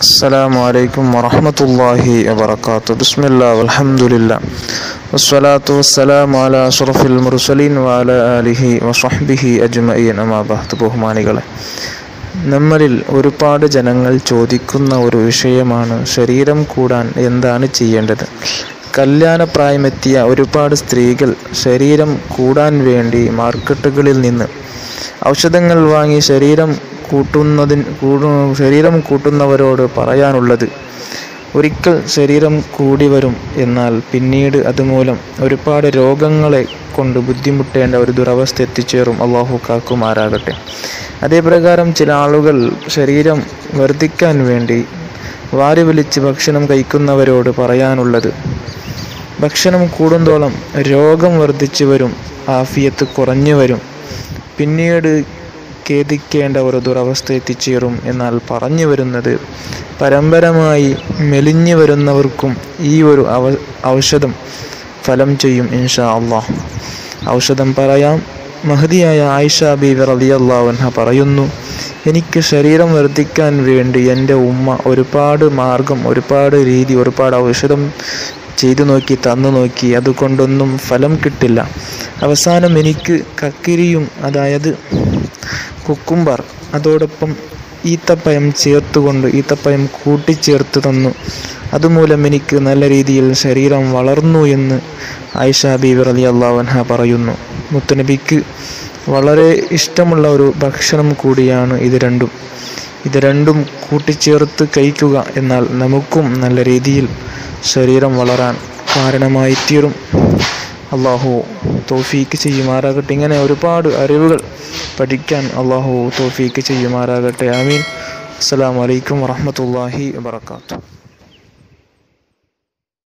السلام عليكم ورحمة الله وبركاته بسم الله والحمد لله والصلاة والسلام على أشرف المرسلين وعلى آله وصحبه أجمعين أما بعد ബഹുമാനികളെ നമ്മളിൽ ഒരുപാട് ജനങ്ങൾ ചോദിക്കുന്ന ഒരു വിഷയമാണ് ശരീരം കൂടാൻ എന്താണ് ചെയ്യേണ്ടത് കല്യാണപ്രായമെത്തിയ ഒരുപാട് സ്ത്രീകൾ ശരീരം കൂടാൻ വേണ്ടി മാർക്കറ്റുകളിൽ നിന്ന് ഔഷധങ്ങൾ വാങ്ങി ശരീരം കൂട്ടുന്നതിന് കൂടു ശരീരം കൂട്ടുന്നവരോട് പറയാനുള്ളത് ഒരിക്കൽ ശരീരം കൂടി വരും എന്നാൽ പിന്നീട് അതുമൂലം ഒരുപാട് രോഗങ്ങളെ കൊണ്ട് ബുദ്ധിമുട്ടേണ്ട ഒരു ദുരവസ്ഥ എത്തിച്ചേറും അള്ളാഹു കാക്കുമാരാകട്ടെ അതേപ്രകാരം ചില ആളുകൾ ശരീരം വർദ്ധിക്കാൻ വേണ്ടി വാരി വലിച്ച് ഭക്ഷണം കഴിക്കുന്നവരോട് പറയാനുള്ളത് ഭക്ഷണം കൂടുന്തോളം രോഗം വർദ്ധിച്ചു വരും ആഫിയത്ത് കുറഞ്ഞു വരും പിന്നീട് ഖേദിക്കേണ്ട ഒരു ദുരവസ്ഥ എത്തിച്ചേരും എന്നാൽ പറഞ്ഞു വരുന്നത് പരമ്പരമായി മെലിഞ്ഞു വരുന്നവർക്കും ഈ ഒരു അവ ഔഷധം ഫലം ചെയ്യും ഇൻഷാ അള്ളാഹ് ഔഷധം പറയാം മഹദിയായ ആയിഷ ബീവി റളിയല്ലാഹുഅൻഹ പറയുന്നു എനിക്ക് ശരീരം വർദ്ധിക്കാൻ വേണ്ടി എൻ്റെ ഉമ്മ ഒരുപാട് മാർഗം ഒരുപാട് രീതി ഒരുപാട് ഔഷധം ചെയ്തു നോക്കി തന്നു നോക്കി അതുകൊണ്ടൊന്നും ഫലം കിട്ടില്ല അവസാനം എനിക്ക് കക്കിരിയും അതായത് കുക്കുംബർ അതോടൊപ്പം ഈത്തപ്പഴം ചേർത്തുകൊണ്ട് ഈത്തപ്പഴം കൂട്ടിച്ചേർത്ത് തന്നു അതുമൂലം എനിക്ക് നല്ല രീതിയിൽ ശരീരം വളർന്നു എന്ന് ആയിഷ ബീവി റലി അള്ളാവൻഹ പറയുന്നു മുത്തുനബിക്ക് വളരെ ഇഷ്ടമുള്ള ഒരു ഭക്ഷണം കൂടിയാണ് ഇത് രണ്ടും ഇത് രണ്ടും കൂട്ടിച്ചേർത്ത് കഴിക്കുക എന്നാൽ നമുക്കും നല്ല രീതിയിൽ ശരീരം വളരാൻ കാരണമായി തീരും അള്ളാഹു തോഫീക്ക് ചെയ്യുമാറാകട്ടെ ഇങ്ങനെ ഒരുപാട് അറിവുകൾ പഠിക്കാൻ അള്ളാഹു തോഫീക്ക് ചെയ്യുമാറാകട്ടെ ആമീൻ അസ്സാം വലൈക്കും വറഹമത്തല്ലാഹി വാത്തു